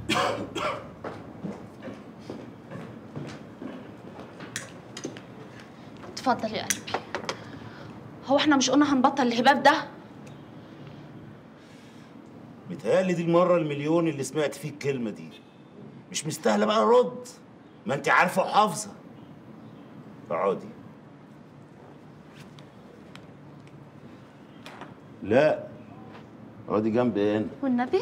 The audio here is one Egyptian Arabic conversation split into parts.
اتفضل يا قلبي هو احنا مش قلنا هنبطل الهباب ده متهيألي دي المرة المليون اللي سمعت فيه الكلمة دي مش مستاهلة بقى رد ما انت عارفة وحافظة اقعدي لا اقعدي جنبي هنا والنبي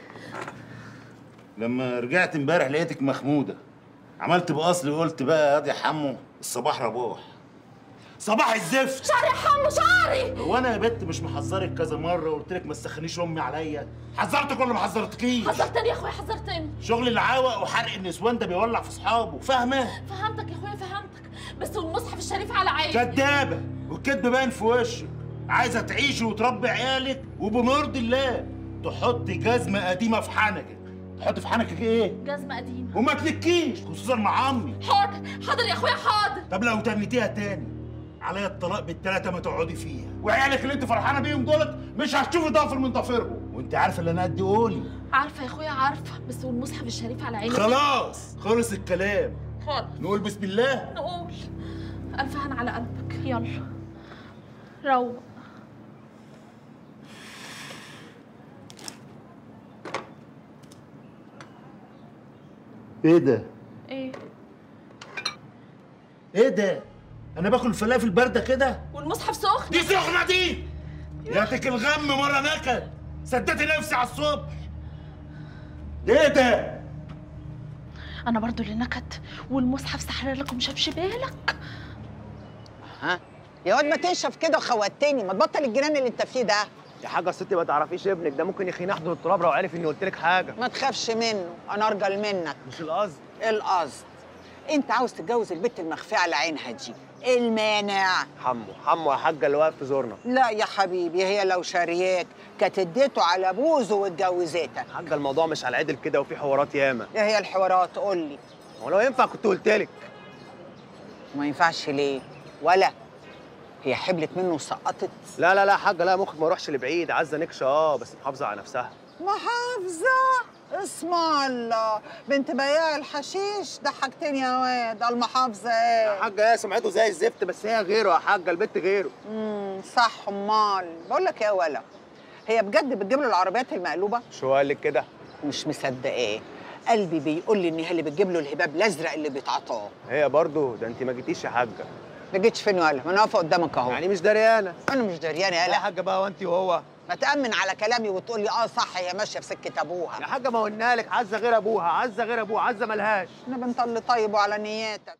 لما رجعت امبارح لقيتك مخمودة عملت بأصلي وقلت بقى ياض يا حمو الصباح رباح صباح الزفت شعري يا حمو شعري هو انا يا بت مش محذرك كذا مره وقلت لك ما تسخنيش امي عليا حذرتك ولا ما حذرتكيش حذرتني يا اخويا حذرتني شغل العوق وحرق النسوان ده بيولع في اصحابه فاهمه فهمتك يا اخويا فهمتك بس والمصحف الشريف على عيني كدابه والكدب باين في وشك عايزه تعيشي وتربي عيالك وبمرضي الله تحطي جزمه قديمه في حنكك تحطي في حنكك ايه جزمة قديمة وما تلكيش خصوصا مع عمي حاضر حاضر يا اخويا حاضر طب لو تنيتيها تاني عليا الطلاق بالتلاتة ما تقعدي فيها وعيالك اللي انت فرحانه بيهم دولت مش هتشوفي ضافر من ضفيرهم وانت عارفه اللي انا قد قولي عارفة يا اخويا عارفة بس والمصحف الشريف على عيني خلاص خلص الكلام خالص نقول بسم الله نقول ألف هن على قلبك يلا روق ايه ده ايه ايه ده انا باكل فلافل بارده كده والمصحف سخن دي سخنه دي ياتك الغم مره نكد سديت نفسي على الصبح ايه ده انا برضو اللي نكد والمصحف سحر لك ومش شافش بالك ها يا واد ما تنشف كده وخوتني ما تبطل الجنان اللي انت فيه ده يا حاجه ستي ما تعرفيش ابنك ده ممكن يخين احضن التراب لو عرف اني قلت لك حاجه ما تخافش منه انا ارجل منك مش القصد ايه القصد انت عاوز تتجوز البت المخفيه على عينها دي ايه المانع حمو حمو يا حاجه اللي واقف في زورنا لا يا حبيبي هي لو شارياك كانت اديته على بوزه واتجوزتك حاجه الموضوع مش على عدل كده وفي حوارات ياما ايه هي الحوارات قول لي هو لو ينفع كنت قلت لك ما ينفعش ليه ولا هي حبلت منه وسقطت لا لا لا حاجه لا مخك ما يروحش لبعيد عزه نكشه اه بس محافظه على نفسها محافظة اسم الله بنت بياع الحشيش ضحكتني يا واد المحافظة يا ايه حاجه يا سمعته زي الزفت بس هي غيره يا حاجه البت غيره امم صح امال بقول لك ايه يا ولا هي بجد بتجيب له العربيات المقلوبة شو قال لك كده مش مصدقاه قلبي بيقول لي ان هي اللي بتجيب له الهباب الازرق اللي بيتعطاه هي برضه ده انت ما جيتيش يا حاجه ما جيتش فين ولا ما انا واقفه قدامك اهو يعني مش دريانه انا مش دريانه يا يالا حاجه بقى وانت وهو ما تامن على كلامي وتقول لي اه صح هي ماشيه في سكه ابوها يا حاجه ما قلنا لك عزه غير ابوها عزه غير ابوها عزه ملهاش انا بنت اللي طيب وعلى نياتك